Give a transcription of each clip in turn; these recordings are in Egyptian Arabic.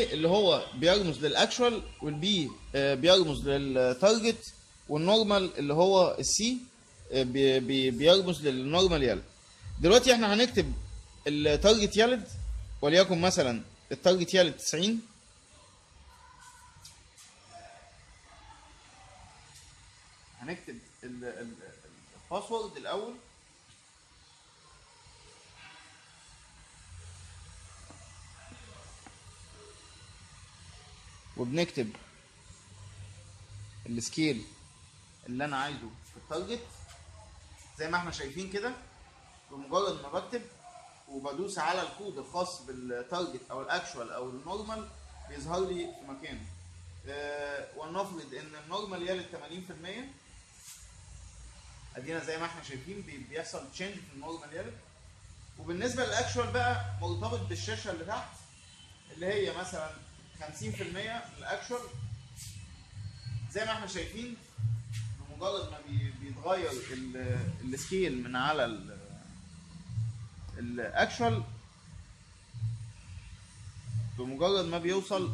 الاي اللي هو بيرمز للاكشوال والبي بيرمز للتارجت والنورمال اللي هو السي بي بي بيرمز للنورمال يلد دلوقتي احنا هنكتب التارجت يلد وليكن مثلا التارجت يلد 90 هنكتب ال- ال- الباسورد الاول وبنكتب السكيل اللي انا عايزه في التارجت زي ما احنا شايفين كده بمجرد ما بكتب وبدوس على الكود الخاص بالتارجت او الاكشوال او النورمال بيظهر لي في مكانه آه، ولنفرض ان النورمال يلد 80% ادينا زي ما احنا شايفين بي- بيحصل تشينج في النورمال يلد وبالنسبه للاكشوال بقى مرتبط بالشاشه اللي تحت اللي هي مثلا 50% من الاكشوال زي ما احنا شايفين بمجرد ما بي- بيتغير ال- السكيل من على ال- الاكشوال بمجرد ما بيوصل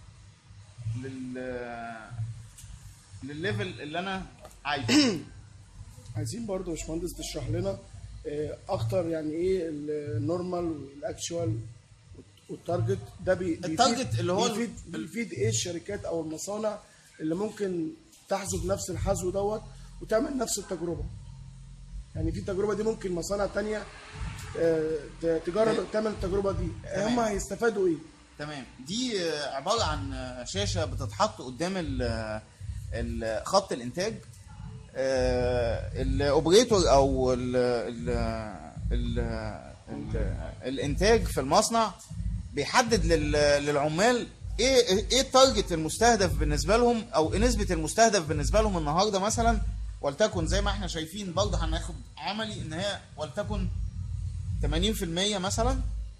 لل للليفل اللي انا عايزه عايزين برضو يا باشمهندس تشرح لنا آه، اكتر يعني ايه النورمال والاكشوال والتارجت ده بي بيفيد- التارجت اللي هو ال- بيفيد, بيفيد ايه الشركات او المصانع اللي ممكن تحذف نفس الحذو دوت وتعمل نفس التجربه يعني في التجربه دي ممكن مصانع تانية آه، ت- تجرب تعمل التجربه دي تمام. هم هيستفادوا ايه تمام دي آه، عباره عن آه، شاشه بتتحط قدام ال- ال- خط الانتاج آه، الاوبريتور او ال ال ال ال الانتاج في المصنع بيحدد لل- للعمال ايه ايه التارجت المستهدف بالنسبه لهم او ايه نسبه المستهدف بالنسبه لهم النهارده مثلا ولتكن زي ما احنا شايفين برضه هناخد عملي ان هي ولتكن 80% مثلا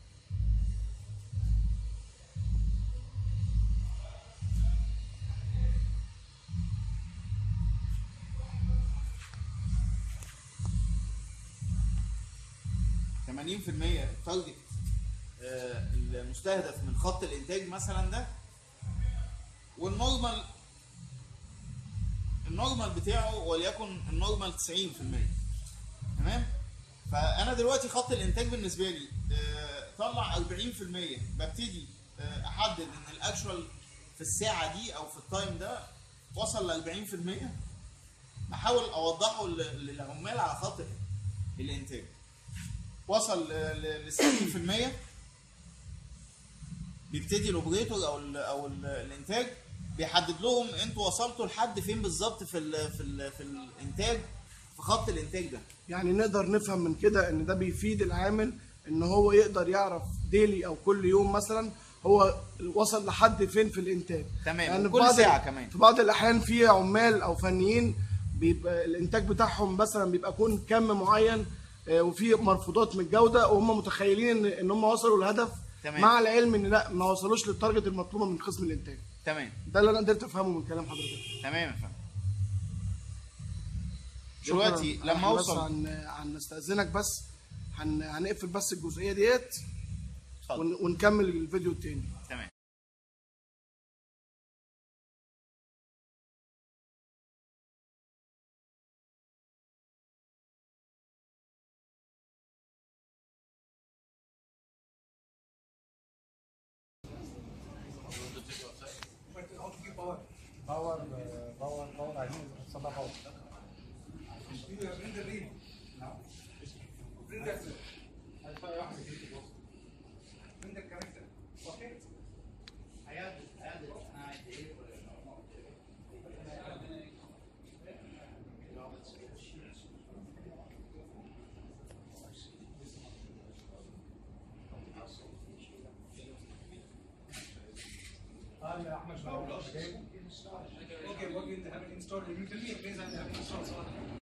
ثمانين في المية التارجت آه، المستهدف من خط الانتاج مثلا ده والنورمال النورمال بتاعه وليكن النورمال 90% تمام فانا دلوقتي خط الانتاج بالنسبه لي آه، طلع 40% ببتدي آه، احدد ان الاكشوال في الساعه دي او في التايم ده وصل ل 40% بحاول اوضحه لل- للعمال على خط الانتاج وصل ل 60% بيبتدي الاوبريتور او ال او ال الانتاج بيحدد لهم انتوا وصلتوا لحد فين بالظبط في ال في ال في الانتاج في خط الانتاج ده يعني نقدر نفهم من كده ان ده بيفيد العامل ان هو يقدر يعرف ديلي او كل يوم مثلا هو وصل لحد فين في الانتاج تمام، يعني في وكل بعض ساعة ال- كمان. في بعض الاحيان في عمال او فنيين بيبقى الانتاج بتاعهم مثلا بيبقى يكون كم معين آه، وفي مرفوضات من الجوده وهم متخيلين ان ان هم وصلوا للهدف تمام. مع العلم ان لا ما وصلوش للتارجت المطلوبه من قسم الانتاج تمام ده اللي انا قدرت افهمه من كلام حضرتك تمام يا فندم شكراً. دلوقتي لما إحنا بس اوصل هن... هنستأذنك بس هن... هنقفل بس الجزئية ديت اتفضل. ون... ونكمل الفيديو التاني تمام باور باور باور عايزين نصلح باور Okay, what will happen in store? You tell me a place I have installed.